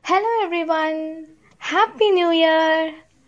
hello everyone happy new year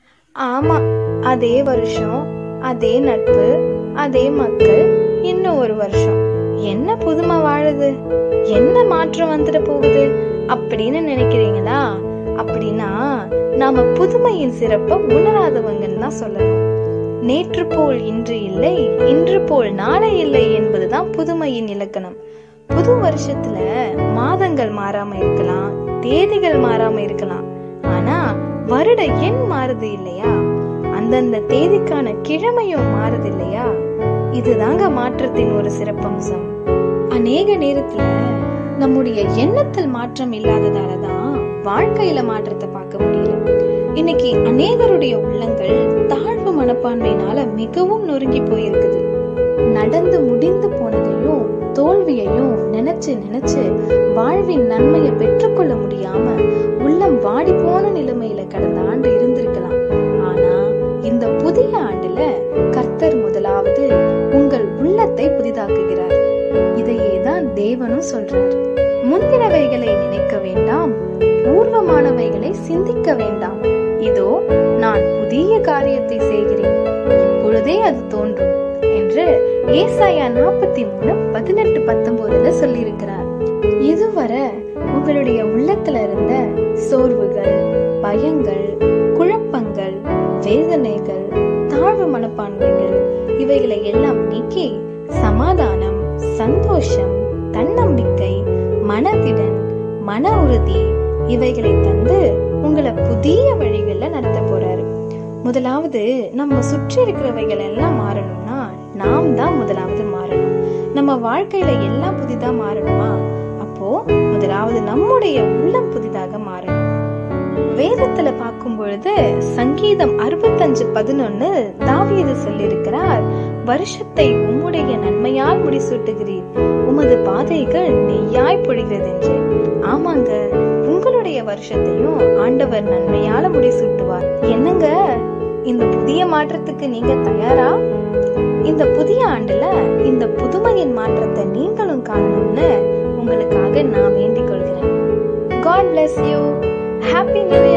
ஆமா அதே வருஷம் அதே நட்பு அதே மக்கள் இன்னும் ஒரு வருஷம் என்ன புதுமை வாழுது என்ன மாற்றம் வந்துட போகுது அப்படின்னு நினைக்கிறீங்களா அப்படின்னா நாம புதுமையின் சிறப்பை உணராதவங்கன்னு தான் சொல்லணும் நேற்று போல் இன்று இல்லை இன்று போல் நாளை இல்லை என்பதுதான் புதுமையின் இலக்கணம் புது வருஷத்துல மாதங்கள் மாறாம இருக்கலாம் தேதிகள் மாறாம இருக்கலாம் ஆனா வருட எண் மாறுது இல்லையா அந்தந்த தேதிக்கான கிழமையும் மாறுது இல்லையா இதுதாங்க மாற்றத்தின் ஒரு சிறப்பம்சம் அநேக நேரத்துல நம்முடைய எண்ணத்தில் மாற்றம் இல்லாததால தான் வாழ்க்கையில மாற்றத்தை பார்க்க முடியல இன்னைக்கு அநேகருடைய உள்ளங்கள் தாழ்வு மனப்பான்மையினால மிகவும் நொறுங்கி போயிருக்குது நடந்து முடிந்து போனதையும் தோல்வியையும் நினைச்சு நினைச்சு வாழ்வின் நன்மையை பெற்றுக்கொள்ள முடியாம உள்ளம் வாடி போன நிலைமையில கடந்த ஆண்டு இருந்திருக்கலாம் ஆனா இந்த புதிய ஆண்டுல கர்த்தர் முதலாவது உங்கள் உள்ளத்தை புதிதாக்குகிறார் இதையே தான் தேவனும் சொல்றார் முந்தினவைகளை நினைக்க வேண்டாம் பூர்வமானவைகளை சிந்திக்க வேண்டாம் இதோ நான் புதிய காரியத்தை செய்கிறேன் இப்பொழுதே அது தோன்றும் என்று ஏசாயா நாற்பத்தி மூணு பதினெட்டு பத்தொன்பதுல சொல்லியிருக்கிறார் இதுவரை உங்களுடைய உள்ளத்துல இருந்த சோர்வுகள் பயங்கள் குழப்பங்கள் வேதனைகள் தாழ்வு மனப்பான்மைகள் இவைகளை எல்லாம் நீக்கி சமாதானம் சந்தோஷம் தன்னம்பிக்கை மனதிடன் மன உறுதி இவைகளை தந்து உங்களை புதிய வழிகள்ல நடத்த போறாரு முதலாவது நம்ம சுற்றி இருக்கிறவைகள் எல்லாம் மாறணும்னா நாம் தான் முதலாவது மாறணும் நம்ம வாழ்க்கையில எல்லாம் புதிதா மாறணுமா அப்போ முதலாவது நம்முடைய உள்ளம் புதிதாக மாறணும் வேதத்துல பார்க்கும் பொழுது சங்கீதம் அறுபத்தஞ்சு பதினொன்னு தாவீது சொல்லியிருக்கிறார் வருஷத்தை உம்முடைய நன்மையால் முடிசூட்டுகிறீர் உமது பாதைகள் நெய்யாய் பொழிகிறது என்று ஆமாங்க உங்களுடைய வருஷத்தையும் ஆண்டவர் நன்மையால முடிசூட்டுவார் என்னங்க இந்த புதிய மாற்றத்துக்கு நீங்க தயாரா இந்த புதிய ஆண்டுல இந்த புதுமையின் மாற்றத்தை நீங்களும் காணணும்னு உங்களுக்காக நான் வேண்டிக் கொள்கிறேன் God bless you happy new year